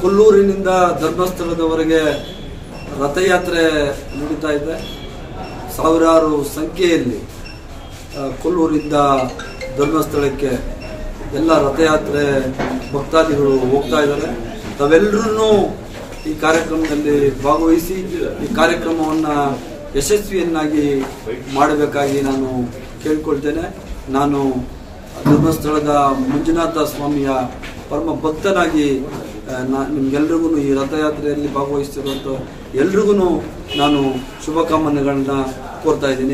ಕೊಲ್ಲೂರಿನಿಂದ ಧರ್ಮಸ್ಥಳದವರೆಗೆ ರಥಯಾತ್ರೆ ನಡೀತಾ ಇದೆ ಸಾವಿರಾರು ಸಂಖ್ಯೆಯಲ್ಲಿ ಆ, ಕೊಲ್ಲೂರಿಂದ ಧರ್ಮಸ್ಥಳಕ್ಕೆ ಎಲ್ಲ ರಥಯಾತ್ರೆ ಭಕ್ತಾದಿಗಳು ಹೋಗ್ತಾ ಇದ್ದಾರೆ ತಾವೆಲ್ಲರೂ ಈ ಕಾರ್ಯಕ್ರಮದಲ್ಲಿ ಭಾಗವಹಿಸಿ ಈ ಕಾರ್ಯಕ್ರಮವನ್ನು ಯಶಸ್ವಿಯನ್ನಾಗಿ ಮಾಡಬೇಕಾಗಿ ನಾನು ಕೇಳ್ಕೊಳ್ತೇನೆ ನಾನು ಧರ್ಮಸ್ಥಳದ ಮಂಜುನಾಥ ಸ್ವಾಮಿಯ ಪರಮ ಭಕ್ತನಾಗಿ ಆ, ನಾ ನಿಮ್ಗೆಲ್ರಿಗೂ ಈ ರಥಯಾತ್ರೆಯಲ್ಲಿ ಭಾಗವಹಿಸ್ತಿರುವಂಥ ಎಲ್ರಿಗೂ ನಾನು ಶುಭಕಾಮನೆಗಳನ್ನ ಕೋರ್ತಾ ಇದ್ದೀನಿ